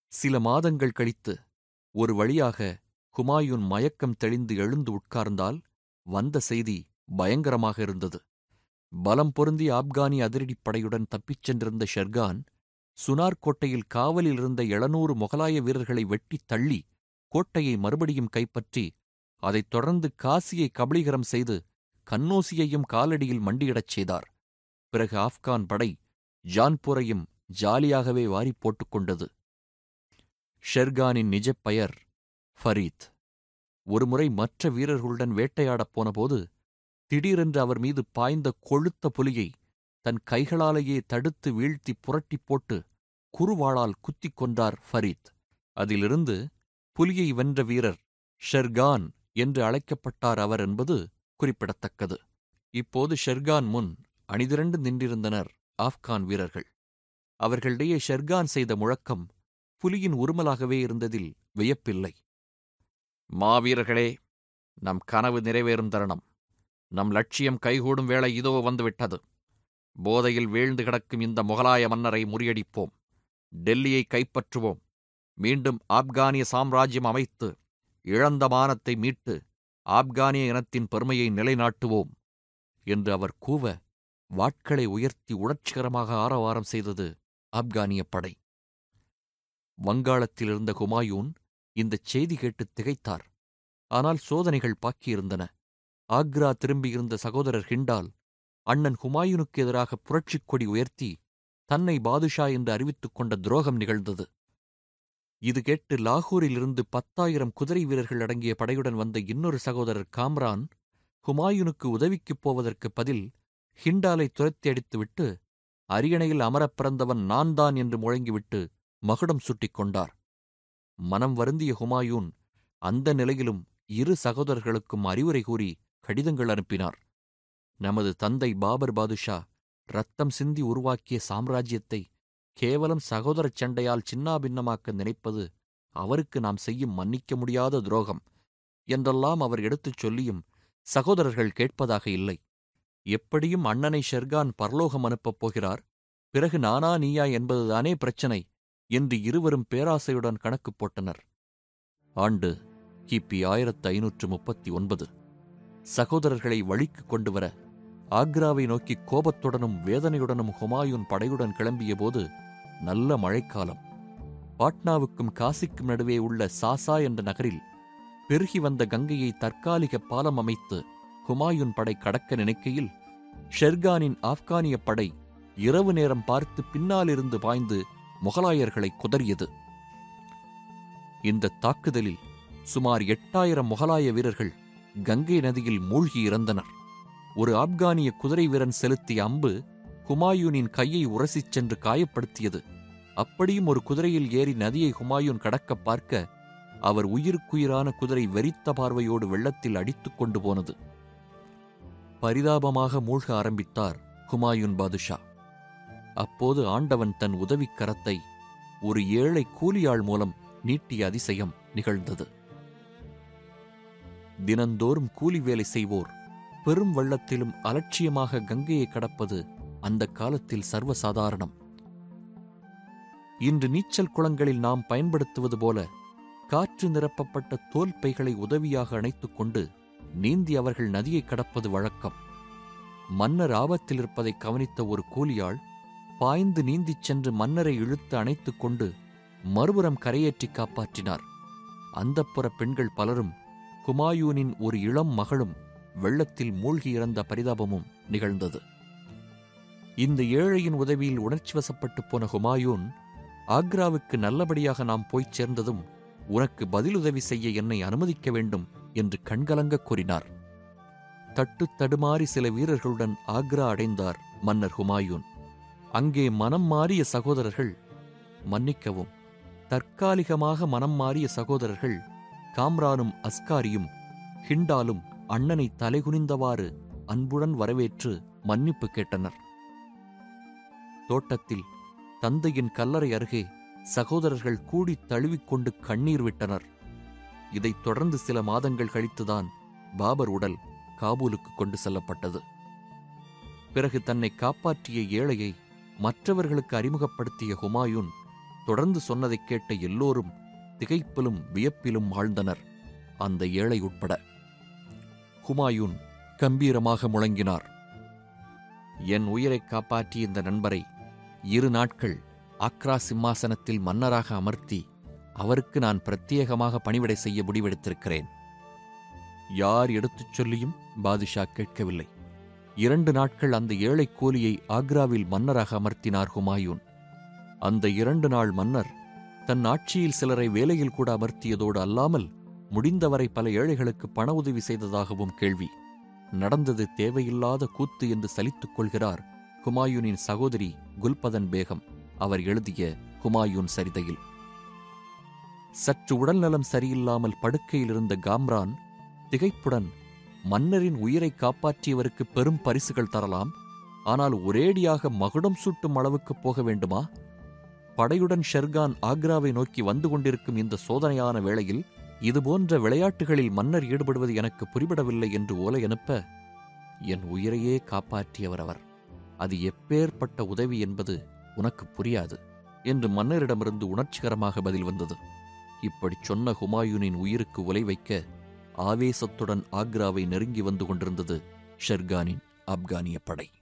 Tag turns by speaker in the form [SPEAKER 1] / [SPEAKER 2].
[SPEAKER 1] சில மாதங்கள் கழித்து ஒரு வழியாக ஹுமாயூன் மயக்கம் தெளிந்து எழுந்து உட்கார்ந்தால் வந்த செய்தி பயங்கரமாக இருந்தது பலம் பொருந்திய ஆப்கானி அதிரடிப் படையுடன் தப்பிச் சென்றிருந்த ஷெர்கான் சுனார் கோட்டையில் காவலில் இருந்த எழுநூறு முகலாய வீரர்களை வெட்டித் தள்ளி கோட்டையை மறுபடியும் கைப்பற்றி அதைத் தொடர்ந்து காசியை கபளீகரம் செய்து கன்னோசியையும் காலடியில் மண்டியிடச் செய்தார் பிறகு ஆப்கான் படை ஜான்பூரையும் ஜாலியாகவே வாரிப் போட்டுக் கொண்டது ஷெர்கானின் நிஜப் பெயர் ஃபரீத் ஒருமுறை மற்ற வீரர்களுடன் வேட்டையாடப் போனபோது திடீரென்று அவர் மீது பாய்ந்த கொழுத்த புலியை தன் கைகளாலேயே தடுத்து வீழ்த்தி புரட்டிப் போட்டு குறுவாளால் குத்திக் கொன்றார் ஃபரீத் அதிலிருந்து புலியை வென்ற வீரர் ஷெர்கான் என்று அழைக்கப்பட்டார் அவர் என்பது குறிப்பிடத்தக்கது இப்போது ஷெர்கான் முன் அணிதிரண்டு நின்றிருந்தனர் ஆப்கான் வீரர்கள் அவர்களிடையே ஷெர்கான் செய்த முழக்கம் புலியின் உருமலாகவே இருந்ததில் வியப்பில்லை மாவீரர்களே நம் கனவு நிறைவேறும் தருணம் நம் லட்சியம் கைகூடும் வேளை இதோ வந்துவிட்டது போதையில் வீழ்ந்து கிடக்கும் இந்த முகலாய மன்னரை முறியடிப்போம் டெல்லியை கைப்பற்றுவோம் மீண்டும் ஆப்கானிய சாம்ராஜ்யம் அமைத்து இழந்த மானத்தை மீட்டு ஆப்கானிய இனத்தின் பெருமையை நிலைநாட்டுவோம் என்று அவர் கூவ வாட்களை உயர்த்தி உணர்ச்சிகரமாக ஆரவாரம் செய்தது ஆப்கானிய படை வங்காளத்தில் இருந்த ஹுமாயூன் இந்தச் செய்தி கேட்டு திகைத்தார் ஆனால் சோதனைகள் பாக்கியிருந்தன ஆக்ரா திரும்பியிருந்த சகோதரர் ஹிண்டால் அண்ணன் ஹுமாயூனுக்கு எதிராக புரட்சிக் கொடி உயர்த்தி தன்னை பாதுஷா என்று அறிவித்துக் கொண்ட துரோகம் நிகழ்ந்தது இது கேட்டு லாகூரிலிருந்து பத்தாயிரம் குதிரை வீரர்கள் அடங்கிய படையுடன் வந்த இன்னொரு சகோதரர் காம்ரான் ஹுமாயூனுக்கு உதவிக்குப் போவதற்கு பதில் ஹிண்டாலை துரத்தி அடித்துவிட்டு அரியணையில் அமரப் பிறந்தவன் நான்தான் என்று முழங்கிவிட்டு மகுடம் சுட்டிக் கொண்டார் மனம் வருந்திய ஹுமாயூன் அந்த நிலையிலும் இரு சகோதரர்களுக்கும் அறிவுரை கூறி கடிதங்கள் அனுப்பினார் நமது தந்தை பாபர் பாதுஷா ரத்தம் சிந்தி உருவாக்கிய சாம்ராஜ்யத்தை கேவலம் சகோதரச் சண்டையால் சின்னாபின்னமாக்க நினைப்பது அவருக்கு நாம் செய்யும் மன்னிக்க முடியாத துரோகம் என்றெல்லாம் அவர் எடுத்துச் சொல்லியும் சகோதரர்கள் கேட்பதாக இல்லை எப்படியும் அண்ணனை ஷெர்கான் பரலோகம் அனுப்பப் போகிறார் பிறகு நானா நீயா என்பதுதானே பிரச்சனை என்று இருவரும் பேராசையுடன் கணக்கு போட்டனர் ஆண்டு கிபி ஆயிரத்து ஐநூற்று முப்பத்தி ஒன்பது சகோதரர்களை வழிக்கு கொண்டு வர ஆக்ராவை நோக்கி கோபத்துடனும் வேதனையுடனும் ஹுமாயூன் படையுடன் கிளம்பியபோது நல்ல மழைக்காலம் பாட்னாவுக்கும் காசிக்கும் நடுவே உள்ள சாசா என்ற நகரில் பெருகி வந்த கங்கையை தற்காலிக பாலம் அமைத்து ஹுமாயூன் படை கடக்க நினைக்கையில் ஷெர்கானின் ஆப்கானிய படை இரவு நேரம் பார்த்து பின்னாலிருந்து பாய்ந்து முகலாயர்களை குதறியது இந்த தாக்குதலில் சுமார் எட்டாயிரம் முகலாய வீரர்கள் கங்கை நதியில் மூழ்கி இறந்தனர் ஒரு ஆப்கானிய குதிரை வீரன் செலுத்திய அம்பு ஹுமாயூனின் கையை உரசிச் சென்று காயப்படுத்தியது அப்படியும் ஒரு குதிரையில் ஏறி நதியை ஹுமாயூன் கடக்கப் பார்க்க அவர் உயிருக்குயிரான குதிரை வெறித்த பார்வையோடு வெள்ளத்தில் அடித்துக் கொண்டு போனது பரிதாபமாக மூழ்க ஆரம்பித்தார் ஹுமாயூன் பாதுஷா அப்போது ஆண்டவன் தன் உதவிக் கரத்தை ஒரு ஏழை கூலியாள் மூலம் நீட்டிய அதிசயம் நிகழ்ந்தது தினந்தோறும் கூலி வேலை செய்வோர் பெரும் வெள்ளத்திலும் அலட்சியமாக கங்கையை கடப்பது அந்த காலத்தில் சர்வசாதாரணம் இன்று நீச்சல் குளங்களில் நாம் பயன்படுத்துவது போல காற்று நிரப்பப்பட்ட தோல் பைகளை உதவியாக அணைத்துக் கொண்டு நீந்தி அவர்கள் நதியை கடப்பது வழக்கம் மன்னர் ஆபத்தில் இருப்பதை கவனித்த ஒரு கூலியாள் பாய்ந்து நீந்திச் சென்று மன்னரை இழுத்து அணைத்துக் கொண்டு மறுபுறம் கரையேற்றி காப்பாற்றினார் அந்தப்புற பெண்கள் பலரும் குமாயூனின் ஒரு இளம் மகளும் வெள்ளத்தில் மூழ்கி இறந்த பரிதாபமும் நிகழ்ந்தது இந்த ஏழையின் உதவியில் உணர்ச்சி வசப்பட்டு போன ஹுமாயூன் ஆக்ராவுக்கு நல்லபடியாக நாம் போய்ச் சேர்ந்ததும் உனக்கு பதிலுதவி செய்ய என்னை அனுமதிக்க வேண்டும் என்று கண்கலங்கக் கூறினார் தட்டு தடுமாறி சில வீரர்களுடன் ஆக்ரா அடைந்தார் மன்னர் ஹுமாயூன் அங்கே மனம் மாறிய சகோதரர்கள் மன்னிக்கவும் தற்காலிகமாக மனம் மாறிய சகோதரர்கள் காம்ரானும் அஸ்காரியும் ஹிண்டாலும் அண்ணனை தலைகுனிந்தவாறு அன்புடன் வரவேற்று மன்னிப்பு கேட்டனர் தோட்டத்தில் தந்தையின் கல்லறை அருகே சகோதரர்கள் கூடித் தழுவிக்கொண்டு கண்ணீர் விட்டனர் இதைத் தொடர்ந்து சில மாதங்கள் கழித்துதான் பாபர் உடல் காபூலுக்கு கொண்டு செல்லப்பட்டது பிறகு தன்னை காப்பாற்றிய ஏழையை மற்றவர்களுக்கு அறிமுகப்படுத்திய ஹுமாயூன் தொடர்ந்து சொன்னதைக் கேட்ட எல்லோரும் திகைப்பிலும் வியப்பிலும் ஆழ்ந்தனர் அந்த ஏழை உட்பட ஹுமாயூன் கம்பீரமாக முழங்கினார் என் உயிரைக் காப்பாற்றிய இந்த நண்பரை இரு நாட்கள் ஆக்ரா சிம்மாசனத்தில் மன்னராக அமர்த்தி அவருக்கு நான் பிரத்யேகமாக பணிவிடை செய்ய முடிவெடுத்திருக்கிறேன் யார் எடுத்துச் சொல்லியும் பாதுஷா கேட்கவில்லை இரண்டு நாட்கள் அந்த ஏழை கூலியை ஆக்ராவில் மன்னராக அமர்த்தினார் ஹுமாயூன் அந்த இரண்டு நாள் மன்னர் தன் ஆட்சியில் சிலரை வேலையில் கூட அமர்த்தியதோடு அல்லாமல் முடிந்தவரை பல ஏழைகளுக்கு பண உதவி செய்ததாகவும் கேள்வி நடந்தது தேவையில்லாத கூத்து என்று சலித்துக் கொள்கிறார் ஹுமாயூனின் சகோதரி குல்பதன் பேகம் அவர் எழுதிய ஹுமாயூன் சரிதையில் சற்று உடல்நலம் சரியில்லாமல் படுக்கையில் இருந்த காம்ரான் திகைப்புடன் மன்னரின் உயிரை காப்பாற்றியவருக்கு பெரும் பரிசுகள் தரலாம் ஆனால் ஒரேடியாக மகுடம் சூட்டும் அளவுக்கு போக வேண்டுமா படையுடன் ஷெர்கான் ஆக்ராவை நோக்கி வந்து கொண்டிருக்கும் இந்த சோதனையான வேளையில் இதுபோன்ற விளையாட்டுகளில் மன்னர் ஈடுபடுவது எனக்கு புரிபடவில்லை என்று ஓலை அனுப்ப என் உயிரையே காப்பாற்றியவர் அவர் அது எப்பேற்பட்ட உதவி என்பது உனக்கு புரியாது என்று மன்னரிடமிருந்து உணர்ச்சிகரமாக பதில் வந்தது இப்படிச் சொன்ன ஹுமாயூனின் உயிருக்கு உலை வைக்க ஆவேசத்துடன் ஆக்ராவை நெருங்கி வந்து கொண்டிருந்தது ஷெர்கானின் ஆப்கானிய படை